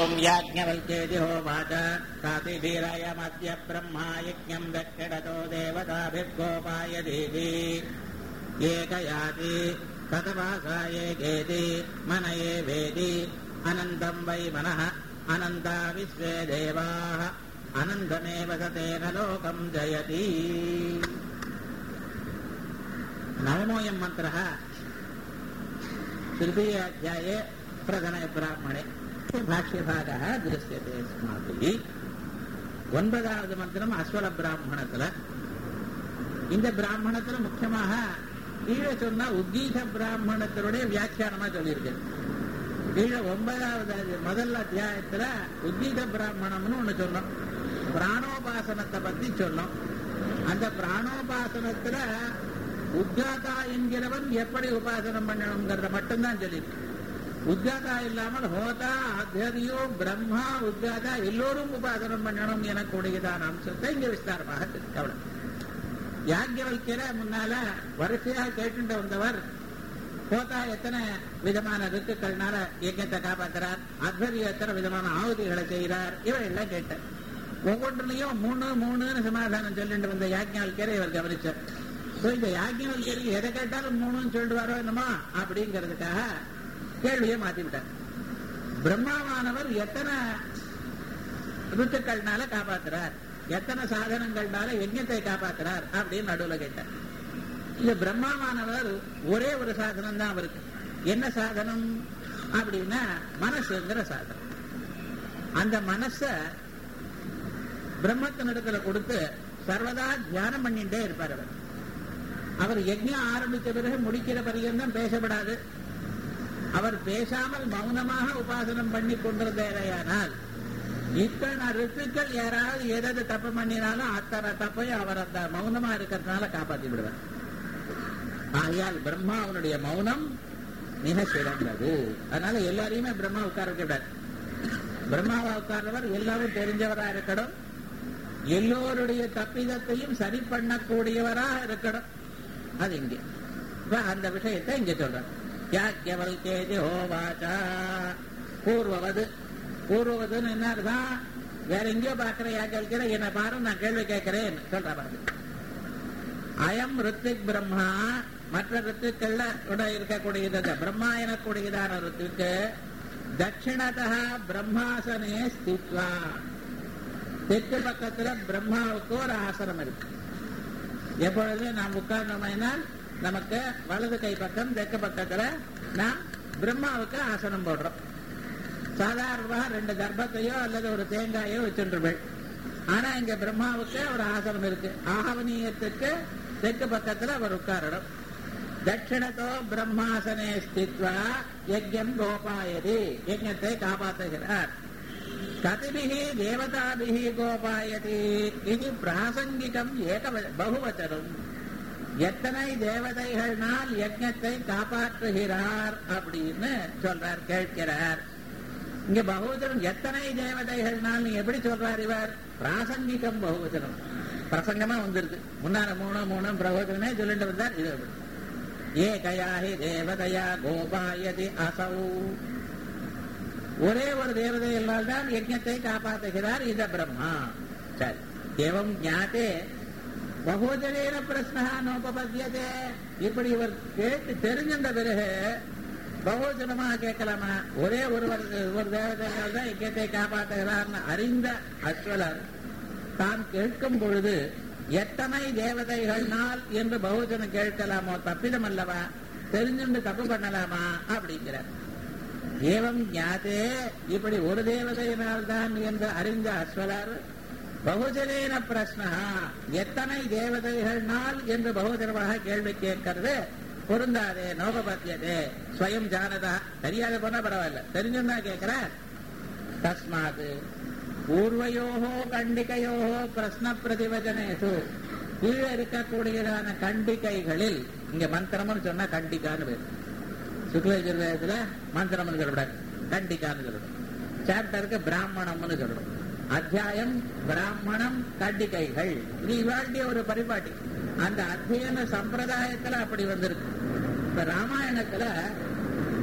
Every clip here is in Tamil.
ओम् याज्ञवल्क्येति होवाच कातिधीरायमद्य ब्रह्मा यज्ञम् दक्षिणतो देवताभिर्गोपाय देवी एकयाति कथवासा एकेति मन एवेति अनन्तम् वै मनः अनन्ता विश्वे देवाः अनन्तमेव स तेन लोकम् जयति नवमोऽयम् मन्त्रः तृतीयाध्याये प्रथमब्राह्मणे भाष्यभागः दृश्यते अस्माभिः ஒன்பதாவது மந்திரம் அஸ்வல பிராமணத்துல இந்த பிராமணத்துல முக்கியமாக கீழே சொன்ன உத்கீத பிராமணத்தினுடைய வியாக்கியானமா சொல்லியிருக்கு கீழே ஒன்பதாவது அது- முதல் அத்தியாயத்துல உத்கீத பிராமணம்னு ஒண்ணு சொன்னோம் பிராணோபாசனத்தை பத்தி சொன்னோம் அந்த பிராணோபாசனத்துல உத்காதா என்கிறவன் எப்படி உபாசனம் பண்ணணுங்கிறத மட்டும்தான் சொல்லியிருக்கு உத்காதா இல்லாமல் ஹோதா அத்தியதியோ பிரம்மா உத்காதா எல்லோரும் உபாசனம் பண்ணணும் எனக்கூடியதான அம்சத்தை இங்க விஸ்தாரமாக இருக்கு. அவ்வளவு யாக்கியவல்கிற முன்னால வரிசையாக கேட்டுட்டு வந்தவர் ஹோதா எத்தனை விதமான ரித்துக்கள்னால யஜ்ஞத்தை காப்பாத்துறார் அத்வரிய எத்தனை விதமான ஆகுதிகளை செய்கிறார் இவையெல்லாம் கேட்டார் ஒவ்வொன்றுலையும் மூணு மூணுன்னு சமாதானம் சொல்லிட்டு வந்த யாஜ்ஞால்கரை இவர் கவனிச்சார் So, இந்த யாஜ்ஞவல்கருக்கு எதை கேட்டாலும் மூணுன்னு சொல்லிட்டு வரோ என்னமா அப்படிங்கிறதுக்காக கேள்வியை மாத்தி விட்டார் பிரம்மாவானவர் எத்தனை ருத்துக்கள்னால காப்பாத்துறார் எத்தனை சாதனங்கள்னால யஜ்ஞத்தை காப்பாத்துறார் அப்படின்னு நடுவுல கேட்டார் இந்த பிரம்மாவானவர் ஒரே ஒரு சாதனம் தான் அவருக்கு என்ன சாதனம் அப்படின்னா மனசுங்கிற சாதனம் அந்த மனச பிரம்மத்தினிடத்துல கொடுத்து சர்வதா தியானம் பண்ணிட்டே இருப்பார் அவர் அவர் யஜ்ஞம் ஆரம்பித்த பிறகு முடிக்கிற பரியந்தம் பேசப்படாது அவர் பேசாமல் மௌனமாக உபாசனம் பண்ணி கொண்டிருந்தேரையானால் இத்தனை ரித்துக்கள் யாராவது எதாவது தப்பு பண்ணினாலும் அத்தனை தப்பையும் அவர் அந்த மௌனமா இருக்கிறதுனால காப்பாத்தி விடுவார் ஆகையால் பிரம்மா அவனுடைய மௌனம் மிக சிறந்தது அதனால எல்லாரையுமே பிரம்மா உட்கார வைக்கிறார் பிரம்மாவா உட்கார்ந்தவர் எல்லாரும் தெரிஞ்சவரா இருக்கணும் எல்லோருடைய தப்பிதத்தையும் சரி பண்ணக்கூடியவராக இருக்கணும் அது இங்கே இப்ப அந்த விஷயத்தை இங்க சொல்றோம் யாக்கியவல் கேதி ஹோவாச்சா பூர்வவது பூர்வவதுன்னு என்ன அர்த்தம் வேற எங்கேயோ பாக்குற யாக்கியவல்கிற என்ன பாரு நான் கேள்வி கேட்கிறேன் சொல்ற பாரு அயம் ரித்திக் பிரம்மா மற்ற ரித்துக்கள்ல கூட இருக்கக்கூடியது அந்த பிரம்மா எனக்கூடியதான ரித்துக்கு தட்சிணதா பிரம்மாசனே ஸ்தித்வா தெற்கு பக்கத்துல பிரம்மாவுக்கு ஒரு ஆசனம் இருக்கு எப்பொழுது நாம் உட்கார்ந்தோம்னால் நமக்கு வலது கை பக்கம் தெற்கு பக்கத்துல நாம் பிரம்மாவுக்கு ஆசனம் போடுறோம் சாதாரணமாக ரெண்டு கர்ப்பத்தையோ அல்லது ஒரு தேங்காயோ வச்சுருப்பேன் ஆனா இங்க பிரம்மாவுக்கு ஒரு ஆசனம் இருக்கு ஆகவனீயத்துக்கு தெற்கு பக்கத்துல அவர் உட்காரணும் தட்சிணத்தோ பிரம்மாசனே ஸ்தித்வா யஜ்யம் கோபாயதி யஜ்ஞத்தை காப்பாற்றுகிறார் கதிபிகி தேவதாபிகி கோபாயதி இது பிராசங்கிகம் ஏக பகுவச்சனம் எத்தனை தேவதைகள்னால் யஜ்ஞத்தை காப்பாற்றுகிறார் அப்படின்னு சொல்றார் கேட்கிறார் இங்க பகுவச்சனம் எத்தனை தேவதைகள்னால் நீ எப்படி சொல்றார் இவர் பிராசங்கிகம் பகுவச்சனம் பிரசங்கமா வந்திருக்கு முன்னால மூணு மூணு பிரபோதனமே சொல்லிட்டு வந்தார் இது அப்படி. ஏகயாஹி தேவதையா கோபாயதி அசௌ ஒரே ஒரு தேவதையினால் தான் யஜ்ஞத்தை காப்பாற்றுகிறார் இந்த பிரம்மா சரி ஏவம் ஞாத்தே பகோதரேன பிரஸ்னா நோபபத்தியதே இப்படி இவர் கேட்டு தெரிஞ்சின்ற பிறகு பகோஜனமாக கேட்கலாமா ஒரே ஒருவர் ஒரு தேவதையால் தான் யஜ்ஞத்தை காப்பாற்றுகிறார்னு அறிந்த அஸ்வலர் தான் கேட்கும் பொழுது எத்தனை தேவதைகள்னால் என்று பகுஜனம் கேட்கலாமோ தப்பிதம் அல்லவா தெரிஞ்சுண்டு தப்பு பண்ணலாமா அப்படிங்கிறார் ஏவம் ஞாதே இப்படி ஒரு தேவதையினால் தான் என்று அறிந்த அஸ்வலர் பகுஜனேன பிரஸ்னா எத்தனை தேவதைகள்னால் என்று பகுஜனமாக கேள்வி கேட்கிறது பொருந்தாதே நோபபத்தியதே ஸ்வயம் ஜானதா தெரியாத போனா பரவாயில்ல தெரிஞ்சுன்னா கேட்கிறார் தஸ்மாத் பூர்வயோகோ கண்டிகையோகோ பிரஸ்ன பிரதிவச்சனேஷு கீழே இருக்கக்கூடியதான கண்டிகைகளில் இங்க மந்திரம்னு சொன்னா கண்டிக்கான்னு பேர் சுக்லயஜுர்வேதத்துல மந்திரம்னு சொல்லக்கூடாது கண்டிக்கான்னு சொல்லணும் சாப்டருக்கு பிராமணம்னு சொல்லணும் அத்தியாயம் பிராமணம் கண்டிகைகள் இது இவாண்டிய ஒரு பரிபாட்டி அந்த அத்தியன சம்பிரதாயத்துல அப்படி வந்திருக்கு இப்ப ராமாயணத்துல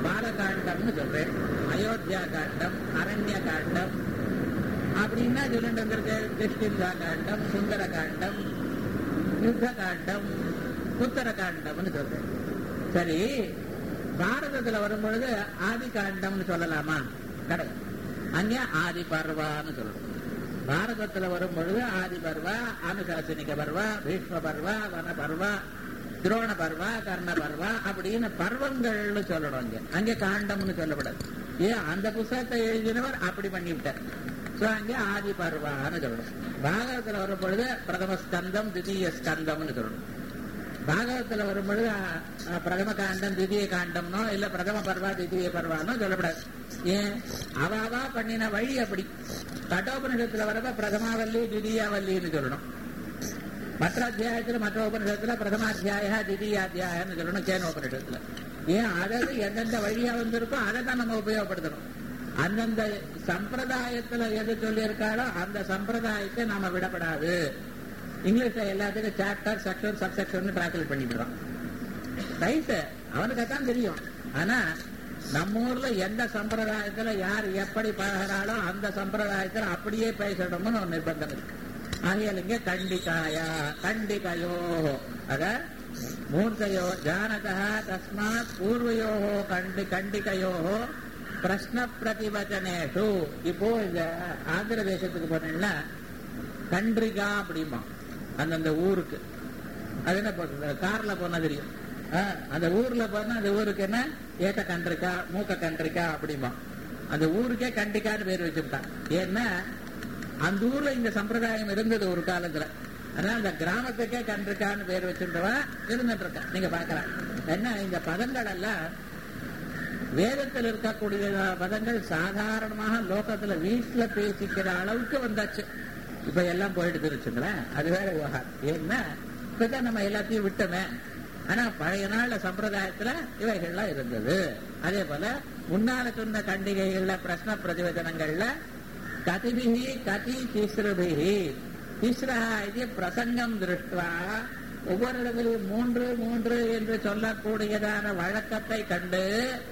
பாலகாண்டம்னு சொல்றேன் அயோத்தியா காண்டம் அரண்ய காண்டம் அப்படின்னா சொல்லிட்டு வந்திருக்கு கிருஷ்ணிந்தா காண்டம் சுந்தர காண்டம் யுத்த காண்டம் உத்தர காண்டம்னு சொல்றேன் சரி பாரதத்துல வரும்பொழுது ஆதி காண்டம்னு சொல்லலாமா கிடையாது அங்கே ஆதி பர்வான்னு சொல்லணும் பாரதத்துல வரும் பொழுது ஆதி பர்வா அனுசாசனிக பர்வா பீஷ்ம பர்வா வன பர்வா துரோண பர்வா கர்ண பர்வா அப்படின்னு பர்வங்கள்னு சொல்லணும் அங்க அங்கே காண்டம்னு சொல்லப்படாது ஏன் அந்த புஸ்தகத்தை எழுதினவர் அப்படி பண்ணிவிட்டார் சோ அங்கே ஆதி பர்வான்னு சொல்லணும் பாகவத்துல வரும் பொழுது பிரதம ஸ்கந்தம் திதீய ஸ்கந்தம்னு சொல்லணும் பாகவத்துல வரும் பொழுது அஹ், பிரதம காண்டம் திதிய காண்டம்னோ இல்ல பிரதம பர்வா திதிய பர்வானோ சொல்லப்படாது ஏன் அவாவா பண்ணின வழி அப்படி கட்டோபனிஷத்துல வரப்ப பிரதமாவல்லி திதியாவல்லின்னு சொல்லணும் மற்ற அத்தியாயத்துல மற்ற உபனிஷத்துல பிரதமாத்தியாய திதியாத்தியாயன்னு சொல்லணும் கேன உபனிஷத்துல ஏன் அதாவது எந்தெந்த வழியா வந்திருக்கோ அதை தான் நம்ம உபயோகப்படுத்தணும் அந்தந்த சம்பிரதாயத்துல எது சொல்லியிருக்காளோ அந்த சம்பிரதாயத்தை நாம விடப்படாது இங்கிலீஷ்ல எல்லாத்துக்கும் chapter section sub section translate பண்ணிடுறான் ரைட் அவனுக்கு தான் தெரியும் ஆனா நம்ம ஊர்ல எந்த சம்பிரதாயத்துல யார் எப்படி பழகிறாளோ அந்த சம்பிரதாயத்துல அப்படியே பேசணும்னு ஒரு நிர்பந்தம் இருக்கு ஆகையால் இங்க கண்டிக்காயா கண்டிகையோ அத மூர்த்தையோ ஜானதா தஸ்மாத் பூர்வயோ கண்டி கண்டிகையோ பிரஷ்ன பிரதிவச்சனேஷு இப்போ இந்த ஆந்திர தேசத்துக்கு போனீங்கன்னா கன்றிகா அப்படிமா அந்தந்த ஊருக்கு அது என்ன போட்டு கார்ல போனா தெரியும் ஆ, அந்த ஊர்ல போனா அந்த ஊருக்கு என்ன ஏத்த கன்றிக்கா மூக்க கன்றிக்கா அப்படிமா அந்த ஊருக்கே கண்டிக்கான்னு பேர் வச்சுட்டான் ஏன்னா அந்த ஊர்ல இந்த சம்பிரதாயம் இருந்தது ஒரு காலத்துல அதனால அந்த கிராமத்துக்கே கன்றிக்கான்னு பேர் வச்சிருந்தவன் இருந்துட்டு இருக்கான் நீங்க பாக்கலாம் என்ன இந்த பதங்கள் எல்லாம் வேதத்தில் இருக்கக்கூடிய பதங்கள் சாதாரணமாக லோகத்துல வீட்டுல பேசிக்கிற அளவுக்கு வந்தாச்சு இப்ப எல்லாம் போயிட்டு வச்சுங்களேன் அது வேற விவகாரம் ஏன்னா இப்பதான் நம்ம எல்லாத்தையும் விட்டோமே ஆனா பழைய நாள்ல சம்பிரதாயத்துல இவைகள்லாம் இருந்தது அதே போல முன்னால சொன்ன கண்டிகைகள்ல பிரश्ன பிரதிவதனங்கள்ல கதிபிகி கதி திஸ்ருபிகி திஸ்ரா இது பிரசங்கம் திருஷ்டுவா ஒவ்வொரு இடத்திலும் மூன்று மூன்று என்று சொல்லக்கூடியதான வழக்கத்தை கண்டு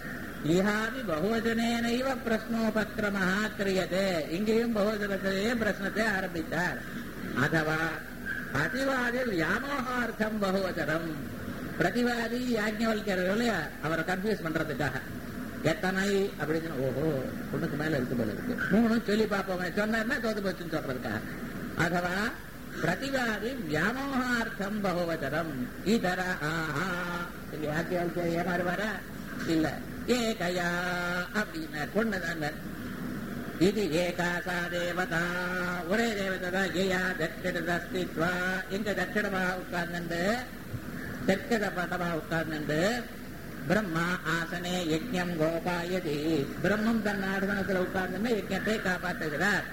இஹாதி பகுவஜனேனைவ பிரஸ்னோபக்கிரமா கிரியதே இங்கேயும் பகுவஜனத்திலேயே பிரശ്னத்தை ஆரம்பித்தார் அதுவா அதிவாதி வியாமோகார்த்தம் பகுவச்சனம் பிரதிவாதி யாஜ்ஞவல்கர் இல்லையா அவரை கன்ஃபியூஸ் பண்றதுக்காக எத்தனை அப்படின்னு ஓஹோ ஒண்ணுக்கு மேல இருக்கு போல இருக்கு மூணு சொல்லி பார்ப்போமே சொன்னார்னா தோத்து போச்சுன்னு சொல்றதுக்காக அதுவா பிரதிவாதி வியாமோகார்த்தம் பகுவச்சனம் இதர ஆஹா யாஜ்ஞவல்கர் ஏமாறுவாரா இல்ல ஏகயா அப்படின்னு கொண்டுதான் இது ஏகாசா தேவதா ஒரே தேவதை தான் ஏயா தட்சிணதஸ்தித்வா எங்க தட்சிணமா உட்கார்ந்து தெற்கத பட்டமா உட்கார்ந்து பிரம்மா ஆசனே யஜ்ஞம் கோபாயதி பிரம்மம் தன் ஆசனத்தில் உட்கார்ந்து யஜ்ஞத்தை காப்பாற்றுகிறார்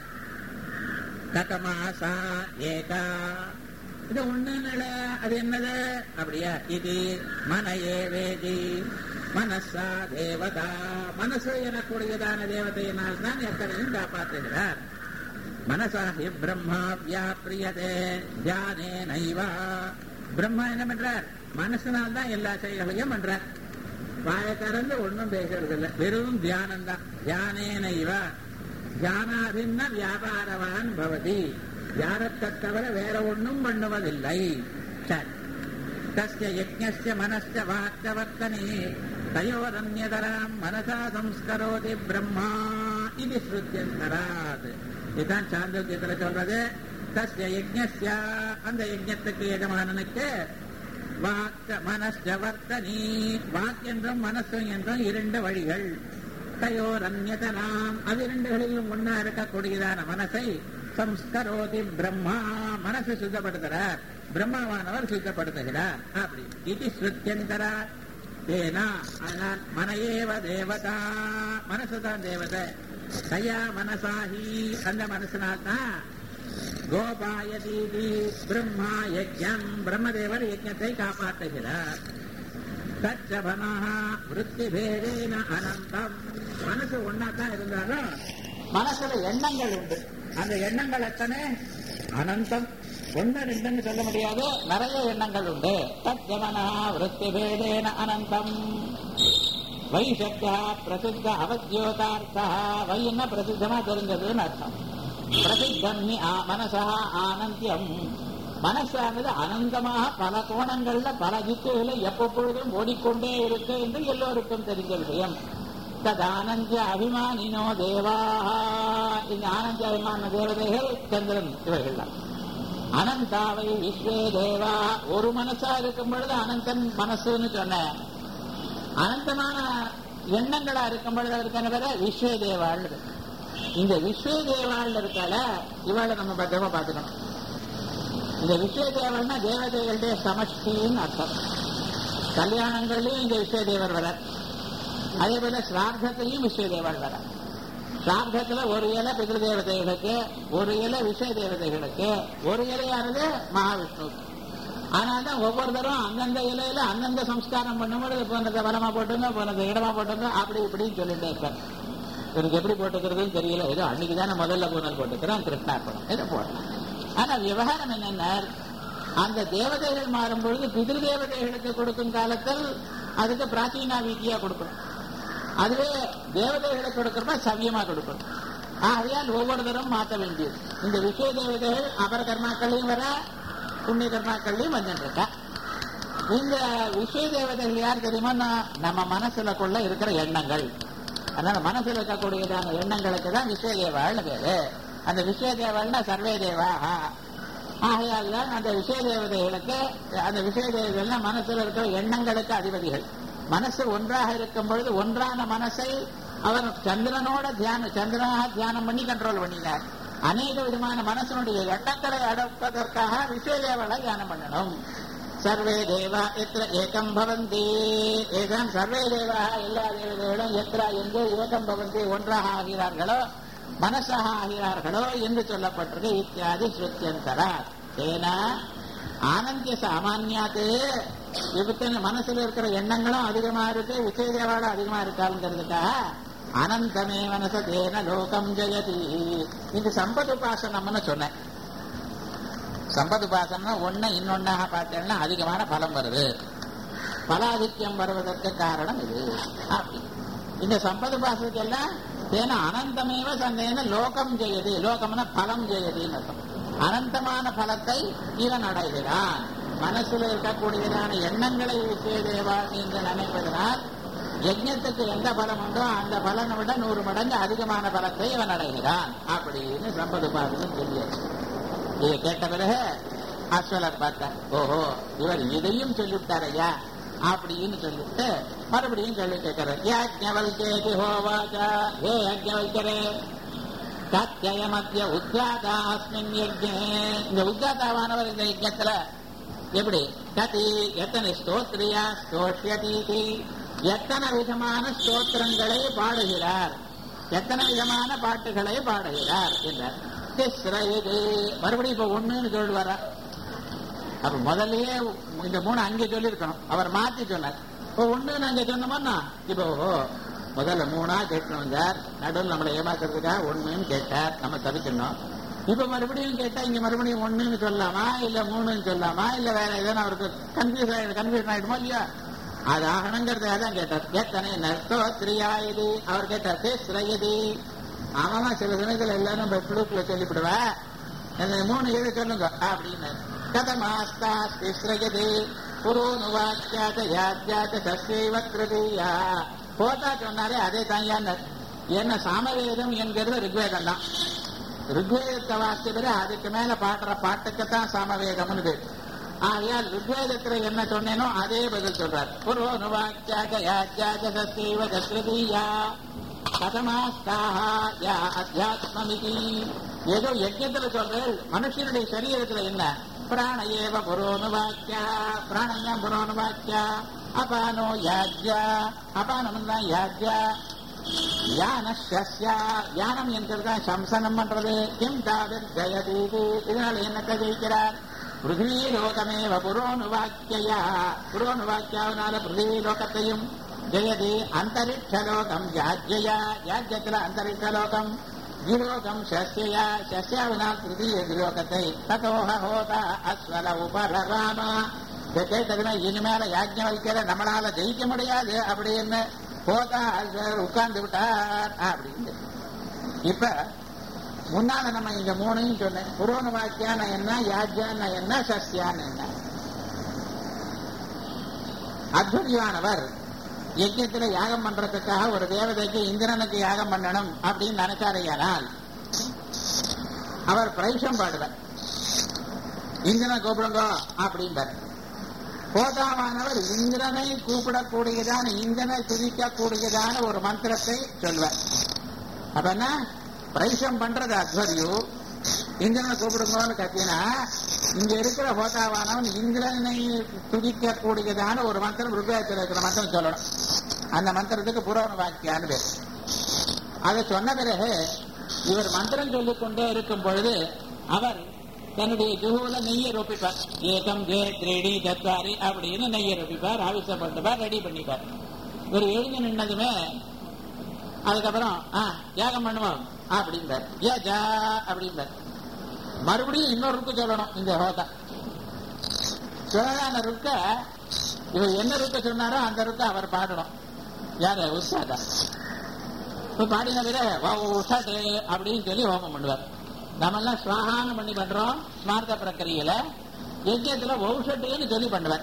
கதமாசா ஏகா இது ஒண்ணு அது என்னது அப்படியா இது மனையே வேதி மனசா தேவதா மனசு எனக்கூடியதான தேவதையினால் தான் எத்தனையும் காப்பாற்றுகிறார் மனசா ஹி பிரம்மா வியாபிரியதே தியானே நைவா பிரம்மா என்ன பண்றார் மனசுனால் தான் எல்லா செயல்களையும் பண்றார் வாயை திறந்து ஒன்றும் பேசுறது இல்லை வெறும் தியானம் தான் தியானே நைவா தியானாதின்ன வியாபாரவான் பவதி தியானத்தை தவிர வேற ஒன்றும் பண்ணுவதில்லை சரி तस्य यज्ञस्य मनश्च वाक्च वर्तने तयोरन्यतराम् मनसा संस्करोति பிரம்மா இது ஸ்ருத்தியந்தராத் இதுதான் சாந்தோக்கியத்துல சொல்றது தஸ்ய யஜ்ஞஸ்ய அந்த யஜ்ஞத்துக்கு எஜமானனுக்கு வாக்க மனஸ்ச வர்த்தனி வாக் என்றும் மனசு என்றும் இரண்டு வழிகள் தயோர் அந்நதனாம் அது இரண்டுகளிலும் ஒன்னா இருக்கக்கூடியதான மனசை சம்ஸ்கரோதி பிரம்மா மனசு சுத்தப்படுத்துறார் பிரம்மாவானவர் சுத்தப்படுத்துகிறார் அப்படி இது ஸ்ருத்தியந்தரா ஏனா அதனால் மனையேவ தேவதா மனசுதான் தேவதை தயா மனசாகி அந்த மனசினால் தான் கோபாயதீதி பிரம்மா யஜ்யம் பிரம்மதேவர் யஜ்ஞத்தை காப்பாற்றுகிறார் தச்சபனா விருத்தி பேரேன அனந்தம் மனசு ஒன்னா தான் இருந்தாலும் மனசுல எண்ணங்கள் உண்டு அந்த எண்ணங்கள் எத்தனை அனந்தம் ஒன்னு ரெண்டுன்னு சொல்ல முடியாது நிறைய எண்ணங்கள் உண்டு தச்சமனா விருத்தி பேதேன அனந்தம் வை சப்தா பிரசித்த அவத்யோதார்த்தா வைன்னா பிரசித்தமா தெரிஞ்சதுன்னு அர்த்தம் பிரசித்தம் ஹி ஆ- மனசா ஆனந்தியம் மனசானது அனந்தமாக பல கோணங்கள்ல பல திக்குகளை எப்பொழுதும் ஓடிக்கொண்டே இருக்கு என்று எல்லோருக்கும் தெரிஞ்ச விஷயம் ததானந்த அபிமானினோ தேவாஹ இந்த ஆனந்த அபிமான தேவதைகள் சந்திரன் இவைகள்லாம் அனந்தாவை விஸ்வே தேவா ஒரு மனசா இருக்கும் பொழுது அனந்தன் மனசுன்னு சொன்ன அனந்தமான எண்ணங்களா இருக்கும் பொழுது அதுக்கான பேர விஸ்வே தேவாள் இந்த விஸ்வே தேவாள் இருக்கால இவாளை நம்ம பத்திரமா பார்த்துக்கணும் இந்த விஸ்வே தேவன்னா தேவதைகளுடைய சமஷ்டின்னு அர்த்தம் கல்யாணங்கள்லயும் இந்த விஸ்வே தேவர் வர அதே போல ஸ்ரார்த்தத்திலையும் விஸ்வே தேவாள் வர ஸ்ரார்த்தத்துல ஒரு இலை பிதிரு தேவதைகளுக்கு ஒரு இலை விஸ்வே தேவதைகளுக்கு ஒரு இலையானது மகாவிஷ்ணுவுக்கு ஆனால்தான் ஒவ்வொருத்தரும் அந்தந்த இலையில அந்தந்த சம்ஸ்காரம் பண்ணும்போது போனதை வலமா போட்டுங்க போனதை இடமா போட்டுங்க அப்படி இப்படின்னு சொல்லிட்டே இருப்பார் இவருக்கு எப்படி போட்டுக்கிறதுன்னு தெரியல ஏதோ அன்னைக்கு தானே முதல்ல பூனல் போட்டுக்கிறோம் கிருஷ்ணார்ப்பணம் ஏதோ போடலாம் ஆனா விவகாரம் என்னன்னா அந்த தேவதைகள் மாறும் பொழுது பிதிரு தேவதைகளுக்கு கொடுக்கும் காலத்தில் அதுக்கு பிராச்சீனா வீதியா கொடுக்கணும் அதுவே தேவதைகளுக்கு கொடுக்கிறப்ப சவியமா கொடுக்கணும் ஆகையால் ஒவ்வொருத்தரும் மாற்ற வேண்டியது இந்த விஷய தேவதைகள் அபர கர்மாக்கள்லையும் வர புண்ணிய கர்மாக்கள்லையும் வந்துருக்கா இந்த விஷய தேவதைகள் யார் தெரியுமா நம்ம மனசுல கொள்ள இருக்கிற எண்ணங்கள் அதனால மனசுல இருக்கக்கூடியதான எண்ணங்களுக்கு தான் விஷய தேவாள்னு பேரு அந்த விஷய தேவாள்னா சர்வே தேவா ஆகையால் தான் அந்த விஷய தேவதைகளுக்கு அந்த விஷய தேவதைகள்னா மனசுல இருக்கிற எண்ணங்களுக்கு அதிபதிகள் மனசு ஒன்றாக இருக்கும் பொழுது ஒன்றான மனசை அவர் சந்திரனோட தியானம் சந்திரனாக தியானம் பண்ணி கண்ட்ரோல் பண்ணினார் அநேக விதமான மனசனுடைய எண்ணங்களை அடப்பதற்காக விஷய தேவலை தியானம் பண்ணணும் சர்வே தேவா எத்திர ஏகம் பவந்தி ஏகம் சர்வே தேவா எல்லா தேவதைகளும் எத்திர எங்கே ஏகம் பவந்தி ஒன்றாக ஆகிறார்களோ மனசாக ஆகிறார்களோ என்று சொல்லப்பட்டிருக்கு இத்தியாதி ஸ்ருத்தியந்தரா ஏனா ஆனந்திய சாமானியாத்து இவத்தின் மனசுல இருக்கிற எண்ணங்களும் அதிகமா இருக்கு விஜய தேவாலும் அதிகமா இருக்காருங்கிறதுக்காக அனந்தமே மனச தேன லோகம் ஜெயதி இது சம்பத் உபாசனம்னு சொன்னேன் சம்பத் உபாசனா ஒண்ணு இன்னொன்னாக பார்த்தேன்னா அதிகமான பலம் வருது பலாதித்யம் வருவதற்கு காரணம் இது அப்படி இந்த சம்பத் உபாசத்துக்கு எல்லாம் தேன அனந்தமேவ சந்தேன லோகம் ஜெயதி லோகம்னா பலம் ஜெயதின்னு அர்த்தம் அனந்தமான பலத்தை இவன் அடைகிறான் மனசுல இருக்கக்கூடியதான எண்ணங்களை விசேதேவா என்று நினைப்பதனால் யஜ்ஞத்துக்கு எந்த பலம் உண்டோ அந்த பலனை விட நூறு மடங்கு அதிகமான பலத்தை இவன் அடைகிறான் அப்படின்னு சம்பத் உபாசனம் சொல்லியாச்சு இதை கேட்ட பிறகு அஸ்வலர் பார்த்தார் ஓஹோ இவர் இதையும் சொல்லிவிட்டார் ஐயா அப்படின்னு சொல்லிட்டு மறுபடியும் கேள்வி கேட்கிறார் யாஜ்ஞவல்கேதி ஹோவாச்சா ஹே யஜ்ஞவல்கரே சத்தியமத்திய உத்காதா அஸ்மின் யஜ்ஞே இந்த உத்காதாவானவர் இந்த யஜ்ஞத்துல எப்படி கதி எத்தனை ஸ்தோத்ரியா ஸ்தோஷ்யதீதி எத்தனை விதமான ஸ்தோத்திரங்களை பாடுகிறார் எத்தனை விதமான பாட்டுகளை பாடுகிறார் என்றார் திஸ்ர இது மறுபடியும் இப்ப ஒண்ணுன்னு சொல்லுவாரா அப்ப முதல்லயே இந்த மூணு அங்கே சொல்லியிருக்கணும் அவர் மாத்தி சொன்னார் இப்போ ஒண்ணுன்னு அங்க சொன்னோம்னா இப்போ ஓ, முதல்ல மூணா கேட்கணும் வந்தார் நடுவில் நம்மளை ஏமாத்துறதுக்காக ஒண்ணுன்னு கேட்டார் நம்ம தவிக்கணும் இப்ப மறுபடியும் கேட்டா இங்க மறுபடியும் ஒண்ணுன்னு சொல்லலாமா இல்ல மூணுன்னு சொல்லலாமா இல்ல வேற எதனா அவருக்கு கன்ஃபியூஸ் ஆயிடும் கன்ஃபியூஷன் ஆயிடுமா இல்லையா அது ஆகணுங்கிறதுக்காக தான் கேட்டார் எத்தனை நஸ்தோத்ரியா இது அவர் கேட்டார் தேஸ்ரயதி ஆமாமா சில சமயத்துல எல்லாரும் பெட்லூக்ல சொல்லிவிடுவேன் இந்த மூணு எழுதி சொல்லுங்க அப்படின்னு கதமாஸ்தா திஸ்ரயதி புரோனு வாக்கியாத யாத்தியாத சஸ்யைவ திருதியா போதா சொன்னாரே அதே தான் ஏன்னார். என்ன சாமவேதம் என்கிறது ரிக்வேதம் தான் ரிக்வேதத்தை வாசிக்கிற அதுக்கு மேல பாடுற பாட்டுக்குத்தான் சாமவேதம்னு பேர் ஆகையால் ரிக்வேதத்துல என்ன சொன்னேனோ அதே பதில் சொல்றார் புரோனு வாக்கியாக யாத்தியாக சஸ்யைவ திருதியா கதமாஸ்தாக யா அத்தியாத்மமிதி ஏதோ யஜ்யத்துல சொல்றேன் மனுஷனுடைய சரீரத்துல என்ன பிராண ஏவ புரோனு வாக்கியா பிராணம் தான் புரோனு வாக்கியா அபானோ யாஜ்யா அபானம் தான் யாஜ்யா யானஸ்யா யானம் என்கிறதா சம்சனம் பண்றது கிம் தாவிர் ஜெயதீதி இதனால என்னத்தை ஜெயிக்கிறார் பிருத்திவி லோகமேவ புரோனு வாக்கியா புரோனு வாக்கியாவினால பிருத்திவி லோகத்தையும் ஜெயதி அந்தரிக்ஷலோகம் யாஜ்யா யாஜ்யத்துல அந்தரிக்ஷலோகம் கிலோகம் சஸ்யா சஸ்யாவினால் திருதிய கிலோகத்தை ததோக ஹோதா அஸ்வல உபரராமா இதை கேட்டதுமே இனிமேல யாஜ்யம் வைக்கிற நம்மளால ஜெயிக்க முடியாது அப்படின்னு போதா உட்கார்ந்து விட்டார் அப்படின்னு இப்ப முன்னால நம்ம இந்த மூணையும் சொன்னேன் புரோண வாக்கியான என்ன யாஜ்யான என்ன சஸ்யான என்ன அத்வரியானவர் யஜ்யத்துல யாகம் பண்றதுக்காக ஒரு தேவதைக்கு இந்திரனுக்கு யாகம் பண்ணணும் அப்படின்னு நினைச்சாரையானால் அவர் பிரைஷம் பாடுவார் இந்திரனை கூப்பிடுங்க அப்படின்பார் போதாவானவர் இந்திரனை கூப்பிடக்கூடியதான இந்திரனை துதிக்கக்கூடியதான ஒரு மந்திரத்தை சொல்வார் அப்ப என்ன பிரைஷம் பண்றது அத்வரியு இந்திரனை கூப்பிடுங்கன்னு கத்தினா இங்க இருக்கிற ஹோதாவானவன் இந்திரனை துதிக்கக்கூடியதான ஒரு மந்திரம் ருபேயத்தில் இருக்கிற மந்திரம் சொல்லணும் அந்த மந்திரத்துக்கு புரோண வாக்கியான்னு பேர் அதை சொன்ன பிறகு இவர் மந்திரம் சொல்லிக் கொண்டே இருக்கும் பொழுது அவர் தன்னுடைய ஜுகுல நெய்யை ரொப்பிப்பார் ஏகம் ஜே த்ரீடி தத்வாரி அப்படின்னு நெய்யை ரொப்பிப்பார் ஆவிசம் பண்ணுவார் ரெடி பண்ணிப்பார் இவர் எழுந்து நின்னதுமே அதுக்கப்புறம் ஆ யாகம் பண்ணுவோம் அப்படின்பார் ஏ ஜா அப்படின்பார் மறுபடியும் இன்னொரு ருக்கு சொல்லணும் இந்த ஹோதா சொல்லலான ருக்க இவர் என்ன ருக்க சொன்னாரோ அந்த ருக்க அவர் பாடணும் யாரு உஸ்தாதா இப்ப பாடின பிற உஷாட்டு அப்படின்னு சொல்லி ஹோமம் பண்ணுவார் நம்ம எல்லாம் ஸ்வாகானம் பண்ணி பண்றோம் ஸ்மார்த்த பிரக்கிரியில யஜ்யத்துல ஔஷட்டுன்னு சொல்லி பண்ணுவார்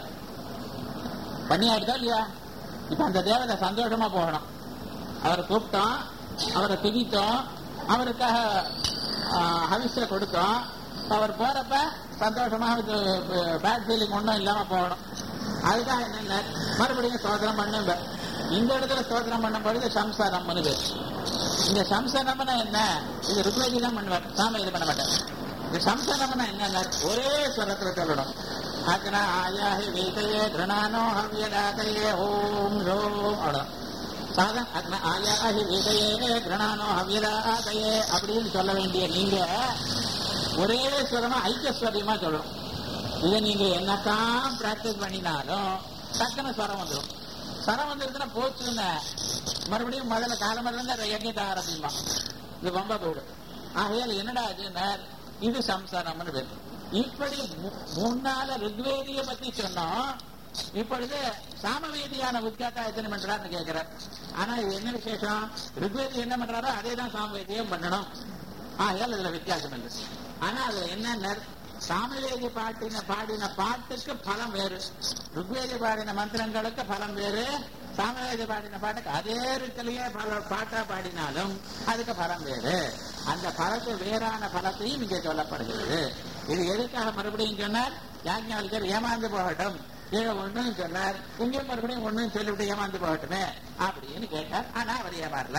பண்ணி ஆயிடுதா இல்லையா இப்ப அந்த தேவதை சந்தோஷமா போகணும் அவரை கூப்பிட்டோம் அவரை துதித்தோம் அவருக்காக ஹவிஸ கொடுத்தோம் அவர் போறப்ப சந்தோஷமாக பேட் ஃபீலிங் ஒன்றும் இல்லாம போகணும் அதுக்காக என்னென்ன மறுபடியும் சோதனம் பண்ணுங்க இந்த இடத்துல சோதனம் பண்ணும் பொழுது சம்சாரம் பண்ணுது இந்த சம்சாரம்னா என்ன இது ருக்வேதி தான் பண்ணுவார் சாமி இது பண்ண மாட்டார் இந்த சம்சாரம்னா என்னன்னா ஒரே ஸ்வரத்துல சொல்லணும் அக்னா ஆயாஹி வீதையே கிருணானோ ஹவ்யதாதையே ஓம் ஓம் அவ்வளவுதான் சாதம் அக்ன ஆயாஹி வீதையே கிருணானோ ஹவ்யதாதையே அப்படின்னு சொல்ல வேண்டிய நீங்க ஒரே ஸ்வரமா ஐக்கியஸ்வரியமா சொல்லணும் இதை நீங்க என்னத்தான் பிராக்டிஸ் பண்ணினாலும் டக்குன்னு ஸ்வரம் வந்துடும் ஸ்வரம் வந்துருச்சுன்னா போச்சுன்னு மறுபடியும் முதல்ல காலமரம் இருந்து யஜ்யத்தை ஆரம்பிமா இது ரொம்ப போயிடும் ஆகையால் என்னடா ஆச்சுன்னா இது சம்சாரம்னு பேர் இப்படி முன்னால ருக்வேதிய பத்தி சொன்னோம் இப்பொழுது சாமவேதியான உத்காத்தா எத்தனை பண்றாருன்னு கேட்கிறார் ஆனா இது என்ன விசேஷம் ருக்வேதி என்ன பண்றாரோ அதே தான் சாமவேதியம் பண்ணணும் ஆகையால் இதுல வித்தியாசம் இல்லை ஆனா அதுல என்ன சாமவேதி பாட்டின பாடின பாட்டுக்கு பலம் வேறு ருக்வேதி பாடின மந்திரங்களுக்கு பலம் வேறு சாமவேதி பாடின பாட்டுக்கு அதே இருக்கலையே பல பாட்டா பாடினாலும் அதுக்கு பலம் வேறு அந்த பலத்து வேறான பலத்தையும் இங்கே சொல்லப்படுகிறது இது எதுக்காக மறுபடியும் சொன்னார் யாஜ்ஞாவலிக்கர் ஏமாந்து போகட்டும் கீழே ஒண்ணும் சொன்னார் இங்கேயும் மறுபடியும் ஒண்ணும் சொல்லிவிட்டு ஏமாந்து போகட்டுமே அப்படின்னு கேட்டார் ஆனா அவர் ஏமாறல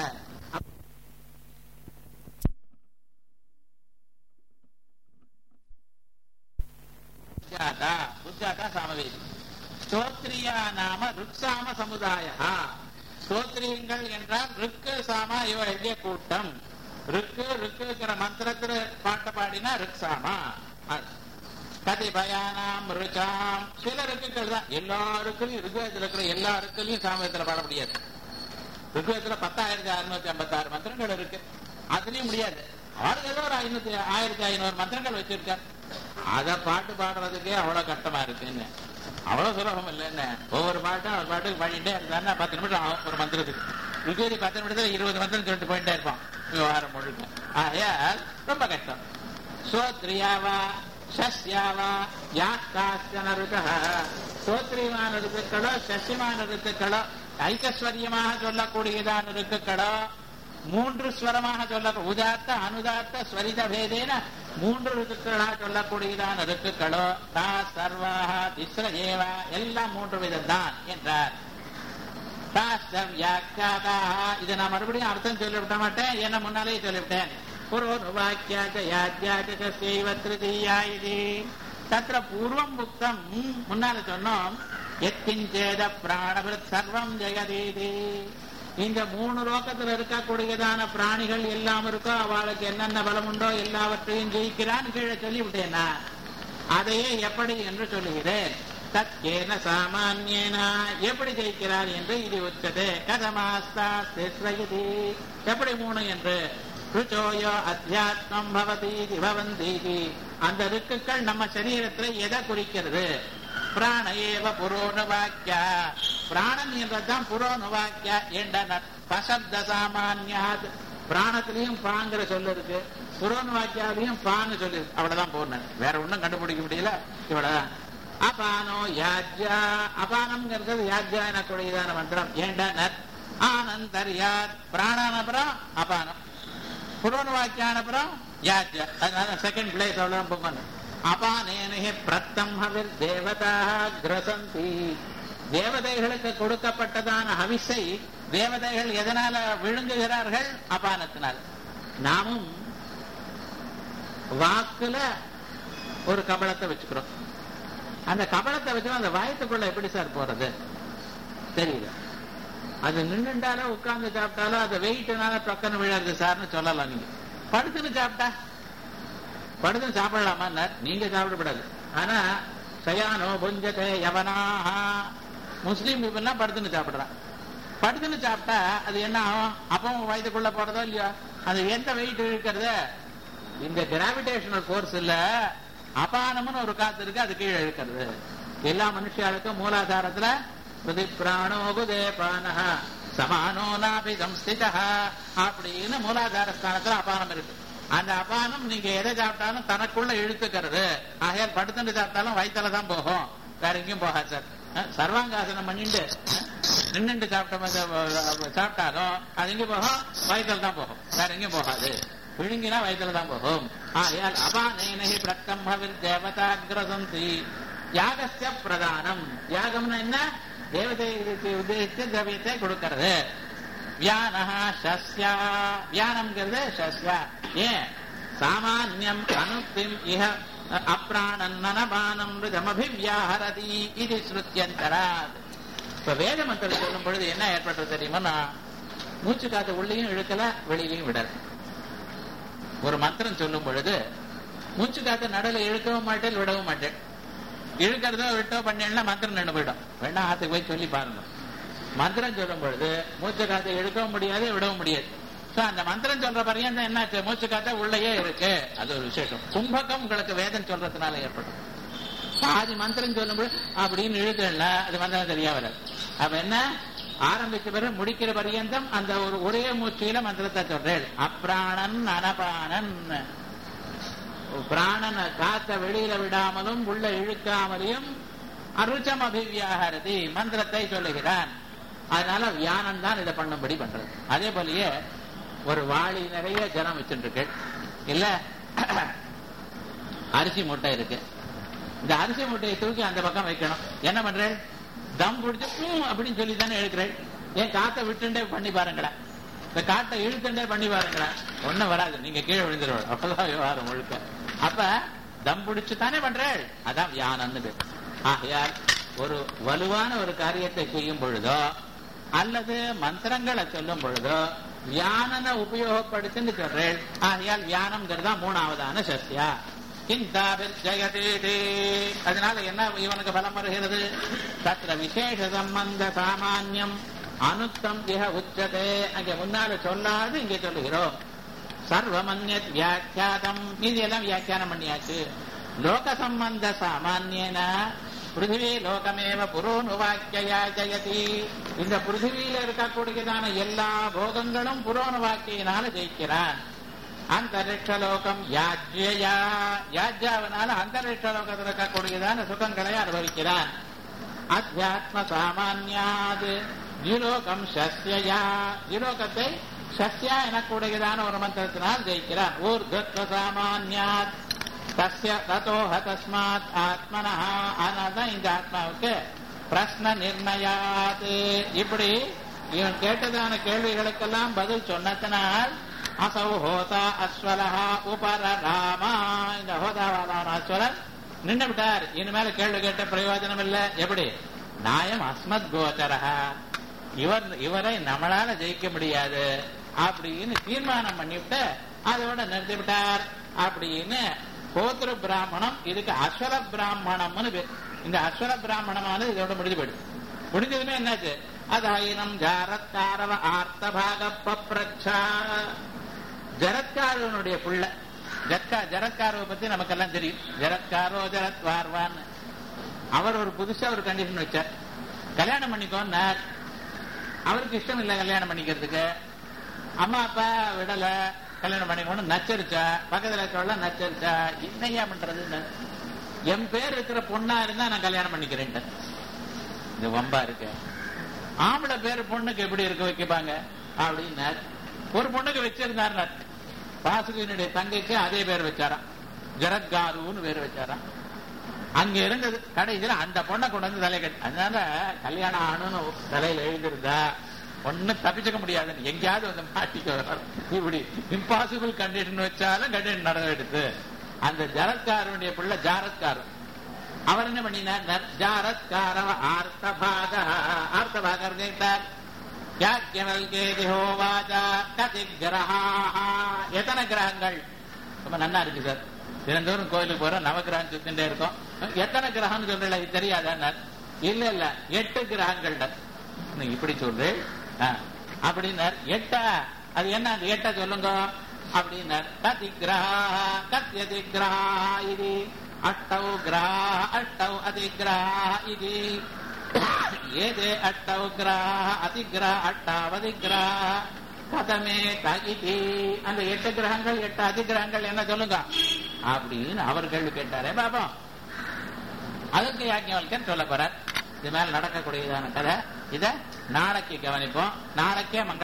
உஜாதா உஜாதா சாமவேதி ஸ்தோத்ரியா நாம ருக்ஸாம சமுதாய ஸ்தோத்ரியங்கள் என்றால் ருக்கு சாமா இவ எங்கே கூட்டம் ருக்கு ருக்குங்கிற மந்திரத்துல பாட்ட பாடினா ருக்ஸாமா கதிபயானாம் ருச்சாம் சில ருக்குகள் தான் எல்லாருக்கும் ருக்வேதத்தில் இருக்கிற எல்லா ருக்குலையும் சாமவேதத்தில் பாட முடியாது ருக்வேதத்துல பத்தாயிரத்தி அறுநூத்தி ஐம்பத்தாறு மந்திரங்கள் இருக்கு அதுலயும் முடியாது அவருக்கு ஏதோ ஒரு ஐநூத்தி ஆயிரத்தி ஐநூறு மந்திரங்கள் வச்சிருக்கார் அத பாட்டு பாடுறதுக்கே அவ்வளவு கஷ்டமா இருக்குன்னு அவ்வளவு சுலபம் இல்லைன்னு ஒவ்வொரு பாட்டும் அவர் பாட்டுக்கு பாடிட்டே இருந்தாருன்னா பத்து நிமிஷம் ஆகும் ஒரு மந்திரத்துக்கு ருக்கேரி பத்து நிமிஷத்துல இருபது மந்திரம் சொல்லிட்டு போயிட்டே இருப்பான் விவகாரம் முழுக்க ஆகையால் ரொம்ப கஷ்டம் சோத்ரியாவா சஸ்யாவா யாக்காஸ்தன ருதா சோத்ரியமான ருத்துக்களோ சசியமான ருத்துக்களோ ஐக்கஸ்வரியமாக சொல்லக்கூடியதான ருத்துக்களோ மூன்று ஸ்வரமாக சொல்ல உதாத்த அனுதாத்த ஸ்வரித பேதேன மூன்று ருத்துக்களாக சொல்லக்கூடியதான ருத்துக்களோ தா சர்வாக திஸ்ர ஏவா எல்லாம் மூன்று விதம் தான் என்றார் இதை நான் மறுபடியும் அர்த்தம் சொல்லிவிட மாட்டேன் என்ன முன்னாலே சொல்லிவிட்டேன் புரோனுவாக்கியாச்ச யாத்தியாச்ச செய்வ திருதியா இது தத்திர பூர்வம் முக்தம் முன்னால சொன்னோம் எத்திஞ்சேத பிராணபிரத் சர்வம் ஜெகதீதி இந்த மூணு லோகத்தில் இருக்கக்கூடியதான பிராணிகள் எல்லாம் இருக்கோ அவளுக்கு என்னென்ன பலம் உண்டோ எல்லாவற்றையும் ஜெயிக்கிறான் கீழே சொல்லிவிட்டேனா அதையே எப்படி என்று சொல்லுகிறேன் தத்கேன சாமானியனா எப்படி ஜெயிக்கிறார் என்று இது உச்சதே கதமாஸ்தா சிஸ்ரயதி எப்படி மூணு என்று ருச்சோயோ அத்தியாத்மம் பவதீதி பவந்தீதி அந்த ருக்குகள் நம்ம சரீரத்துல எதை குறிக்கிறது பிராண ஏவ புரோண வாக்கியா பிராணன் என்றதான் புரோனுவாக்கிய என்றனர் பசப்த சாமானியாத் பிராணத்திலையும் பாங்கிற சொல்லு இருக்கு புரோனுவாக்கியாலையும் பான்னு சொல்லு இருக்கு அவ்வளவுதான் போனேன் வேற ஒண்ணும் கண்டுபிடிக்க முடியல இவ்வளவுதான் அபானோ யாஜ்யா அபானம்ங்கிறது யாஜ்யா எனக்கூடியதான மந்திரம் ஏண்டனர் ஆனந்தர்யாத் பிராணானபுரம் அபானம் புரோனுவாக்கியானபுரம் யாஜ்யா அதனால செகண்ட் பிளேஸ் அவ்வளவுதான் போகணும் அபானேனே பிரத்தம் ஹவிர் தேவதா கிரசந்தி தேவதைகளுக்கு கொடுக்கப்பட்டதான ஹவிஸை தேவதைகள் எதனால விழுங்குகிறார்கள் அபானத்தினால் நாமும் வாக்குல ஒரு கபளத்தை வச்சுக்கிறோம் அந்த கபளத்தை வச்சு அந்த வயத்துக்குள்ள எப்படி சார் போறது தெரியல அது நின்றுண்டாலோ உட்கார்ந்து சாப்பிட்டாலோ அது வெயிட்னால டொக்கன்னு விழாது சார்னு சொல்லலாம் நீங்க படுத்துன்னு சாப்பிட்டா படுத்துன்னு சாப்பிடலாமா நீங்க சாப்பிடக்கூடாது ஆனா சயானோ புஞ்சதே யவனாஹா முஸ்லீம் பீப்புள்லாம் படுத்துன்னு சாப்பிடுறான் படுத்துன்னு சாப்பிட்டா அது என்ன ஆகும் அப்பவும் வயதுக்குள்ள போறதோ இல்லையோ அது எந்த வெயிட் இழுக்கிறது இந்த கிராவிடேஷனல் ஃபோர்ஸ் இல்ல அபானம்னு ஒரு காத்து இருக்கு அது கீழே இழுக்கிறது எல்லா மனுஷியாளுக்கும் மூலாதாரத்துல பிரதி பிராணோ குதேபானஹ சமானோ நாபி சம்ஸ்திதா அப்படின்னு மூலாதார ஸ்தானத்துல அபானம் இருக்கு அந்த அபானம் நீங்க எதை சாப்பிட்டாலும் தனக்குள்ள இழுத்துக்கிறது ஆகையால் படுத்துட்டு சாப்பிட்டாலும் வயிற்றுல தான் போகும் வேற எங்கேயும் போகாது சார் அஹ், சர்வாங்காசனம் பண்ணிட்டு அஹ், நின்னுட்டு சாப்பிட்ட மாதிரி, அஹ், சாப்பிட்டாலும் அது எங்க போகும் வயிற்றுல தான் போகும் வேற எங்கேயும் போகாது விழுங்கினா வயிற்றுல தான் போகும் ஆகையால் அபானேனி பிரத்தம் ஹவிர் தேவதாகிரசந்தி யாகஸ்ய பிரதானம் யாகம்னா என்ன தேவதைகளுக்கு உத்தேசித்து திரவியத்தை கொடுக்கிறது வியானஹா சஸ்யா வியானம்ங்கிறது சஸ்யா ஏன் சாமான்யம் அனுக்திம் இஹ அப்ராணன்னனபானம் ரிதமபிவியாஹரதி இது ஸ்ருத்தியந்தராத் இப்ப வேத மந்திரம் சொல்லும் பொழுது என்ன ஏற்பட்டது தெரியுமா மூச்சு காத்து உள்ளேயும் இழுக்கல வெளியிலையும் விடல ஒரு மந்திரம் சொல்லும் பொழுது மூச்சு காத்து நடுல இழுக்கவும் மாட்டேன் விடவும் மாட்டேன் இழுக்கிறதோ விட்டோ பண்ணேன்னா மந்திரம் நின்று போயிடும் வேணா ஆத்துக்கு போய் சொல்லி பாருங்க மந்திரம் சொல்லும் பொழுது மூச்சு காத்தை இழுக்கவும் முடியாது விடவும் முடியாது சோ அந்த மந்திரம் சொல்ற பரியந்தம் என்னாச்சு மூச்சு காத்த உள்ளேயே இருக்கு அது ஒரு விசேஷம் கும்பகம் உங்களுக்கு வேதம் சொல்றதுனால ஏற்படும் பாதி மந்திரம் சொல்லும்போது அப்படின்னு இழுக்கல அது மந்திரம் சரியா வராது அப்ப என்ன ஆரம்பிச்ச பிறகு முடிக்கிற பரியந்தம் அந்த ஒரு ஒரே மூச்சியில மந்திரத்தை சொல்றேன் அப்ராணன் அனபானன் பிராணனை காத்த வெளியில விடாமலும் உள்ள இழுக்காமலையும் அருச்சம் அபிவியாகரதி மந்திரத்தை சொல்லுகிறான் அதனால வியானம் தான் இதை பண்ணும்படி பண்றது அதே போலயே ஒரு வாளி நிறைய ஜனம் வச்சுருக்கு இல்ல அரிசி மூட்டை இருக்கு இந்த அரிசி மூட்டையை தூக்கி அந்த பக்கம் வைக்கணும் என்ன பண்றேன் தம் பிடிச்சு "ம்" அப்படின்னு சொல்லி தானே எழுக்கிறேன் ஏன் காத்தை விட்டுண்டே பண்ணி பாருங்களா இந்த காட்டை இழுத்துண்டே பண்ணி பாருங்களா ஒண்ணும் வராது நீங்க கீழே விழுந்துருவோம் அவ்வளவுதான் விவகாரம் முழுக்க அப்ப தம் பிடிச்சு தானே பண்றேன் அதான் வியானம்னு பேர் ஆகையால் ஒரு வலுவான ஒரு காரியத்தை செய்யும் பொழுதோ அல்லது மந்திரங்களை சொல்லும் பொழுதோ வியானனை உபயோகப்படுத்தின்னு சொல்றேன் ஆகையால் வியானம்ங்கிறது தான் மூணாவதான சஸ்யா ஜெயதே அதனால என்ன இவனுக்கு பலம் வருகிறது தத்திர விசேஷ சம்பந்த சாமான்யம் அனுத்தம் இக உச்சதே அங்கே முன்னால சொல்லாது இங்கே சொல்லுகிறோம் சர்வமன்யத் வியாக்கியாதம் மீதி எல்லாம் வியாக்கியானம் பண்ணியாச்சு லோக சம்பந்த சாமானியன பிருத்திவி லோகமேவ புரோனுவாக்கியா ஜெயதி இந்த பிருத்திவியில இருக்கக்கூடியதான எல்லா போகங்களும் புரோனுவாக்கியினால ஜெயிக்கிறான் அந்தரிக்ஷ லோகம் யாஜ்யா யாஜ்யாவினால அந்தரிக்ஷ லோகத்தில் இருக்கக்கூடியதான சுகங்களை அனுபவிக்கிறான் அத்தியாத்ம சாமானியாது ஜீலோகம் சஸ்யா ஜீலோகத்தை சஸ்யா எனக்கூடியதான ஒரு மந்திரத்தினால் ஜெயிக்கிறான் ஊர்தத்வ சாமானியாத் தஸ்ய ததோஹ தஸ்மாத் ஆத்மனா அதனால்தான் இந்த ஆத்மாவுக்கு பிரஸ்ன நிர்ணயாத் இப்படி இவன் கேட்டதான கேள்விகளுக்கெல்லாம் பதில் சொன்னதனால் அசௌ ஹோதா அஸ்வலஹா உபர ராமா இந்த ஹோதாவாலான அஸ்வலன் நின்று விட்டார் இனிமேல கேள்வி கேட்ட பிரயோஜனம் இல்ல எப்படி நாயம் அஸ்மத் கோச்சரஹா இவர் இவரை நம்மளால ஜெயிக்க முடியாது அப்படின்னு தீர்மானம் பண்ணிவிட்டு அதோட நிறுத்தி விட்டார் அப்படின்னு கோத்திர பிராமணம் இதுக்கு அஸ்வர பிராமணம்னு பேர் இந்த அஸ்வர பிராமணமானது இதோட முடிஞ்சு போயிடுது முடிஞ்சதுமே என்னாச்சு அதாயினம் ஜாரத்காரவ ஆர்த்தபாக பப்ரச்சா ஜரத்காரனுடைய புள்ள ஜத்கா ஜரத்காரவை பத்தி நமக்கெல்லாம் தெரியும் ஜரத்காரோ ஜரத்வார்வான்னு அவர் ஒரு புதுசா ஒரு கண்டிஷன் வச்சார் கல்யாணம் பண்ணிக்கோன்னார் அவருக்கு இஷ்டம் இல்லை கல்யாணம் பண்ணிக்கிறதுக்கு அம்மா அப்பா விடல கல்யாணம் பண்ணிக்கணும் நச்சரிச்சா பக்கத்துல இருக்கவள நச்சரிச்சா என்னையா பண்றதுன்னு என் பேர் இருக்கிற பொண்ணா இருந்தா நான் கல்யாணம் பண்ணிக்கிறேன் இது வம்பா இருக்கு ஆம்பளை பேர் பொண்ணுக்கு எப்படி இருக்க வைக்கப்பாங்க அப்படின்னார் ஒரு பொண்ணுக்கு வச்சிருந்தார் பாசுகினுடைய தங்கைக்கு அதே பேர் வச்சாராம் ஜரத்காருன்னு பேர் வச்சாராம் அங்க இருந்தது கடைசியில் அந்த பொண்ணை கொண்டு வந்து தலை கட்டி அதனால கல்யாணம் ஆணுன்னு தலையில எழுதிருந்தா ஒன்னும் தப்பிச்சுக்க முடியாதுன்னு எங்கேயாவது வந்து மாட்டிக்க இப்படி இம்பாசிபிள் கண்டிஷன் வச்சாலும் கண்டிஷன் நடந்தெடுத்து அந்த ஜரத்காரனுடைய பிள்ளை ஜாரத்கார் அவர் என்ன பண்ணினார் ஜாரத்கார ஆர்த்தபாக ஆர்த்தபாகர் கேட்டார் எத்தனை கிரகங்கள் ரொம்ப நல்லா இருக்கு சார் தினந்தோறும் கோயிலுக்கு போறோம் நவகிரகம் சுத்திட்டே இருக்கோம் எத்தனை கிரகம்னு சொல்றல இது தெரியாதா இல்ல இல்ல எட்டு கிரகங்கள் இப்படி சொல்லு அப்படின்னார் எட்டா அது என்ன அந்த எட்ட சொல்லுங்க அப்படின்னார் கதி கிரகா கத்தியதி கிரகா இது அட்டௌ கிரகா அட்டௌ அதிகிரகா இது ஏதே அட்டௌ கிரகா அதிகிரக அட்டாவதிகிரக கதமே தகிதி அந்த எட்டு கிரகங்கள் எட்டு அதிகிரகங்கள் என்ன சொல்லுங்க அப்படின்னு அவர் கேள்வி கேட்டாரே பாப்போம் அதற்கு யாக்கியவல்கன் சொல்ல போறார் இது மேல நடக்கக்கூடியதான கதை இத நாளைக்கு கவனிப்போம் நாளைக்கே மங்க